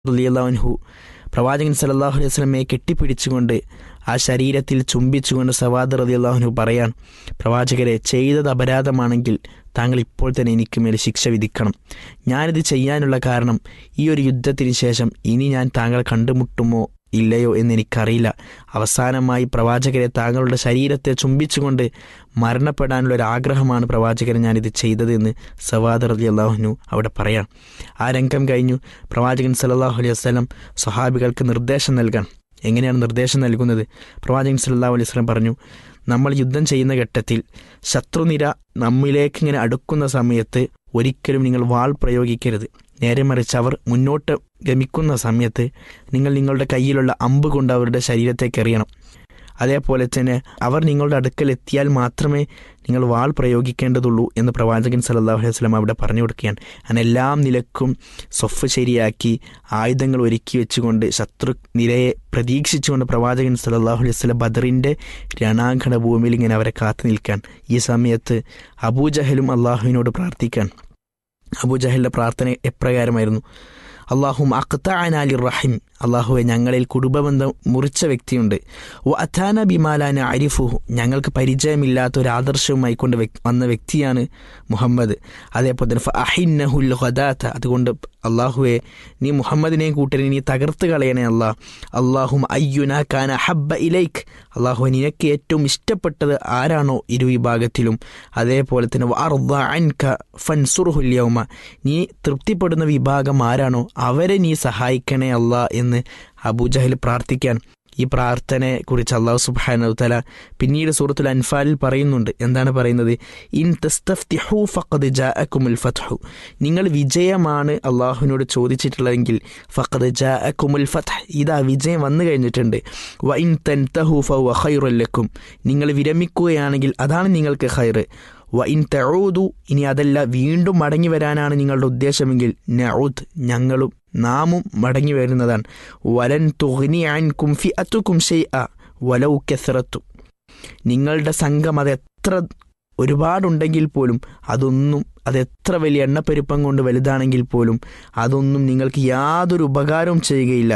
റലിയല്ലാഹു പ്രവാചകൻ സല്ലല്ലാഹു അലൈഹി വസല്ലമയെ കെട്ടിപ്പിടിച്ചുകൊണ്ട് ആ ശരീരത്തിൽ ചുംബിച്ചുകൊണ്ട് സവാദ് റലിയല്ലാഹുനു പറയാൻ പ്രവാചകരെ ചെയ്തത് അപരാധമാണെങ്കിൽ താങ്കൾ ഇപ്പോൾ തന്നെ എനിക്ക് മേൽ ശിക്ഷ വിധിക്കണം ഞാനിത് ചെയ്യാനുള്ള കാരണം ഈ ഒരു യുദ്ധത്തിന് ശേഷം ഇനി ഞാൻ താങ്കൾ കണ്ടുമുട്ടുമോ ഇല്ലയോ എന്നെനിക്കറിയില്ല അവസാനമായി പ്രവാചകരെ താങ്കളുടെ ശരീരത്തെ ചുംബിച്ചുകൊണ്ട് മരണപ്പെടാനുള്ള ഒരു ആഗ്രഹമാണ് പ്രവാചകൻ ഞാനിത് ചെയ്തതെന്ന് സവാദ് റലി അള്ളാഹുനു അവിടെ പറയാം ആ രംഗം കഴിഞ്ഞു പ്രവാചകൻ സല്ലാഹു അലൈഹി വസ്ലം സ്വഹാബികൾക്ക് നിർദ്ദേശം നൽകാൻ എങ്ങനെയാണ് നിർദ്ദേശം നൽകുന്നത് പ്രവാചകൻ സല്ലാഹു അലൈഹി വസ്ലം പറഞ്ഞു നമ്മൾ യുദ്ധം ചെയ്യുന്ന ഘട്ടത്തിൽ ശത്രുനിര നമ്മിലേക്ക് ഇങ്ങനെ അടുക്കുന്ന സമയത്ത് ഒരിക്കലും നിങ്ങൾ വാൾ പ്രയോഗിക്കരുത് നേരെ മറിച്ച് അവർ മുന്നോട്ട് ഗമിക്കുന്ന സമയത്ത് നിങ്ങൾ നിങ്ങളുടെ കയ്യിലുള്ള അമ്പ് കൊണ്ട് അവരുടെ ശരീരത്തേക്ക് എറിയണം അതേപോലെ തന്നെ അവർ നിങ്ങളുടെ അടുക്കൽ എത്തിയാൽ മാത്രമേ നിങ്ങൾ വാൾ പ്രയോഗിക്കേണ്ടതുള്ളൂ എന്ന് പ്രവാചകൻ സല്ലല്ലാഹു അലൈഹി വസല്ലം അവിടെ പറഞ്ഞു കൊടുക്കുകയാണ് അങ്ങനെ എല്ലാം നിലക്കും സൊഫ് ശരിയാക്കി ആയുധങ്ങൾ ഒരുക്കി വെച്ചുകൊണ്ട് ശത്രു നിരയെ പ്രതീക്ഷിച്ചുകൊണ്ട് പ്രവാചകൻ സല്ലല്ലാഹു അലൈഹി വസല്ലം ബദറിൻ്റെ രണാങ്കണ ഭൂമിയിൽ ഇങ്ങനെ അവരെ കാത്തു നിൽക്കാൻ ഈ സമയത്ത് അബൂജഹലും അള്ളാഹുവിനോട് പ്രാർത്ഥിക്കാൻ അബൂജഹലിൻ്റെ പ്രാർത്ഥന എപ്രകാരമായിരുന്നു അള്ളാഹും അഖ്താനാലി റഹിം അള്ളാഹുവെ ഞങ്ങളിൽ കുടുംബബന്ധം മുറിച്ച വ്യക്തിയുണ്ട് ഓ അഥാന ബിമാലാന അരിഫുഹു ഞങ്ങൾക്ക് പരിചയമില്ലാത്ത ഒരു ആദർശവുമായി കൊണ്ട് വന്ന വ്യക്തിയാണ് മുഹമ്മദ് അതേപോലെ തന്നെ അഹിന്നഹുൽ ഹദാത്ത അതുകൊണ്ട് അള്ളാഹുവെ നീ മുഹമ്മദിനെയും കൂട്ടരെ നീ തകർത്ത് കളയണേ അള്ളാഹ് അള്ളാഹും അയ്യുന കാന ഹബ്ബ ഇലൈക്ക് അള്ളാഹു നിനക്ക് ഏറ്റവും ഇഷ്ടപ്പെട്ടത് ആരാണോ ഇരു വിഭാഗത്തിലും അതേപോലെ തന്നെ വാർദ അൻക ഫൻസുർഹുല്യൗമ നീ തൃപ്തിപ്പെടുന്ന വിഭാഗം ആരാണോ അവരെ നീ സഹായിക്കണേ അള്ളാഹ് എന്ന് അബൂജഹൽ പ്രാർത്ഥിക്കാൻ ഈ പ്രാർത്ഥനയെ കുറിച്ച് അള്ളാഹു സുബാനു തല പിന്നീട് സൂറത്തുൽ അൻഫാലിൽ പറയുന്നുണ്ട് എന്താണ് പറയുന്നത് ഇൻ തസ്തഫ്തിഹു ഫഖദ് ജാഅക്കുമുൽ ഫത്ഹു നിങ്ങൾ വിജയമാണ് അള്ളാഹുവിനോട് ചോദിച്ചിട്ടുള്ളതെങ്കിൽ ഫഖദ് ജാഅക്കുമുൽ ഫത്ഹ് ഇതാ വിജയം വന്നു കഴിഞ്ഞിട്ടുണ്ട് വ ഇൻ തൻതഹു ഫവ ഖൈറുല്ലക്കും നിങ്ങൾ വിരമിക്കുകയാണെങ്കിൽ അതാണ് നിങ്ങൾക്ക് ഖൈറ് വ ഇൻ തഊദു ഇനി അതല്ല വീണ്ടും മടങ്ങി വരാനാണ് നിങ്ങളുടെ ഉദ്ദേശമെങ്കിൽ നഊദ് ഞങ്ങളും നാമും മടങ്ങി വരുന്നതാണ് വലൻ തുഗ്നി അൻകും ഫി അത്തുക്കും ഷെയ് വലൗ കെസറത്തു നിങ്ങളുടെ സംഘം അത് എത്ര ഒരുപാടുണ്ടെങ്കിൽ പോലും അതൊന്നും അതെത്ര വലിയ എണ്ണപ്പെരുപ്പം കൊണ്ട് വലുതാണെങ്കിൽ പോലും അതൊന്നും നിങ്ങൾക്ക് യാതൊരു ഉപകാരവും ചെയ്യുകയില്ല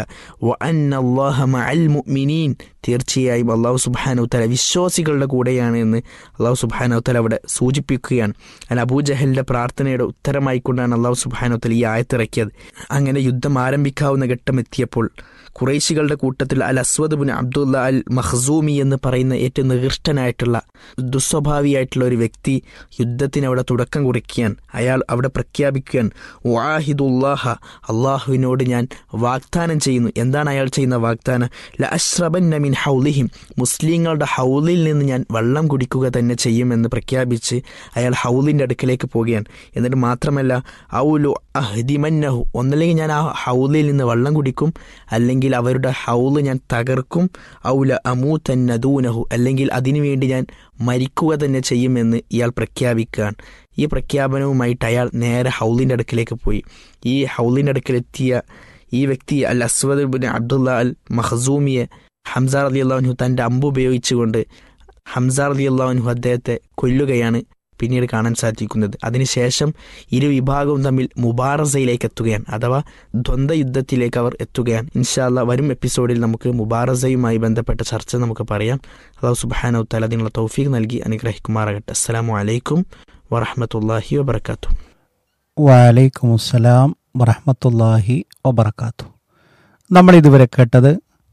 മുഅ്മിനീൻ തീർച്ചയായും അള്ളാഹു സുബാനു തല വിശ്വാസികളുടെ കൂടെയാണ് എന്ന് അള്ളാഹു സുബാനു തല അവിടെ സൂചിപ്പിക്കുകയാണ് അല്ല അബൂജഹലിന്റെ പ്രാർത്ഥനയുടെ ഉത്തരമായിക്കൊണ്ടാണ് അള്ളാഹു സുബാനു തല ഈ ആയത്തിറക്കിയത് അങ്ങനെ യുദ്ധം ആരംഭിക്കാവുന്ന ഘട്ടം എത്തിയപ്പോൾ കുറേശികളുടെ കൂട്ടത്തിൽ അൽ അസ്വദ് ബുൻ അബ്ദുല്ല അൽ മഖ്സൂമി എന്ന് പറയുന്ന ഏറ്റവും നികൃഷ്ടനായിട്ടുള്ള ദുസ്വഭാവിയായിട്ടുള്ള ഒരു വ്യക്തി യുദ്ധത്തിന് അവിടെ തുടക്കം കുറിക്കാൻ അയാൾ അവിടെ പ്രഖ്യാപിക്കാൻ വാഹിദുല്ലാഹ അള്ളാഹുവിനോട് ഞാൻ വാഗ്ദാനം ചെയ്യുന്നു എന്താണ് അയാൾ ചെയ്യുന്ന വാഗ്ദാനം ല അഷ്റബൻ നമിൻ ഹൗലിഹിം മുസ്ലിങ്ങളുടെ ഹൗലിൽ നിന്ന് ഞാൻ വെള്ളം കുടിക്കുക തന്നെ ചെയ്യുമെന്ന് പ്രഖ്യാപിച്ച് അയാൾ ഹൗലിൻ്റെ അടുക്കലേക്ക് പോവുകയാണ് എന്നിട്ട് മാത്രമല്ല ഔലു അഹ്ദിമന്നഹു ഒന്നല്ലെങ്കിൽ ഞാൻ ആ ഹൗലിൽ നിന്ന് വെള്ളം കുടിക്കും അല്ലെങ്കിൽ അവരുടെ ഹൗല് ഞാൻ തകർക്കും ഔല അമൂത്തന്നദൂനഹു അല്ലെങ്കിൽ അതിനുവേണ്ടി ഞാൻ മരിക്കുക തന്നെ ചെയ്യുമെന്ന് ഇയാൾ പ്രഖ്യാപിക്കുകയാണ് ഈ പ്രഖ്യാപനവുമായിട്ട് അയാൾ നേരെ ഹൗലിൻ്റെ അടുക്കിലേക്ക് പോയി ഈ ഹൗലിൻ്റെ അടുക്കിലെത്തിയ ഈ വ്യക്തി Al Aswad bin Abdullah Al മഹസൂമിയെ ഹംസാർ അലി അള്ളാഹുനു തൻ്റെ അമ്പ് ഉപയോഗിച്ചുകൊണ്ട് ഹംസാർ അലി അള്ളാഹുനു അദ്ദേഹത്തെ കൊല്ലുകയാണ് പിന്നീട് കാണാൻ സാധിക്കുന്നത് അതിനുശേഷം ഇരു വിഭാഗവും തമ്മിൽ മുബാറസയിലേക്ക് എത്തുകയാണ് അഥവാ ദ്വന്ദ് യുദ്ധത്തിലേക്ക് അവർ എത്തുകയാണ് ഇൻഷാല്ല വരും എപ്പിസോഡിൽ നമുക്ക് മുബാറസയുമായി ബന്ധപ്പെട്ട ചർച്ച നമുക്ക് പറയാം അള്ളാഹു സുബാനോ തല അതിനുള്ള തൗഫീഖ് നൽകി അനുഗ്രഹിക്കുമാറാകട്ടെ അസ്സാം വലൈക്കും വറഹമത്തല്ലാഹി വബർക്കാത്തു വലൈക്കും അസ്സലാം വറഹമത്തല്ലാഹി വബർക്കാത്തു നമ്മൾ ഇതുവരെ കേട്ടത്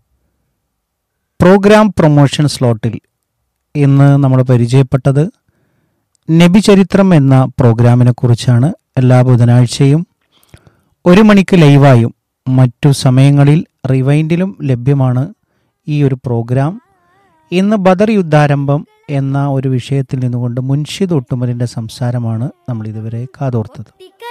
പ്രോഗ്രാം പ്രൊമോഷൻ സ്ലോട്ടിൽ ഇന്ന് നമ്മൾ പരിചയപ്പെട്ടത് നബി ചരിത്രം എന്ന പ്രോഗ്രാമിനെ കുറിച്ചാണ് എല്ലാ ബുധനാഴ്ചയും ഒരു മണിക്ക് ലൈവായും മറ്റു സമയങ്ങളിൽ റിവൈൻഡിലും ലഭ്യമാണ് ഈ ഒരു പ്രോഗ്രാം ഇന്ന് ബദർ യുദ്ധാരംഭം എന്ന ഒരു വിഷയത്തിൽ നിന്നുകൊണ്ട് മുൻഷിദ് ഒട്ടുമലിൻ്റെ സംസാരമാണ് നമ്മൾ ഇതുവരെ കാതോർത്തത്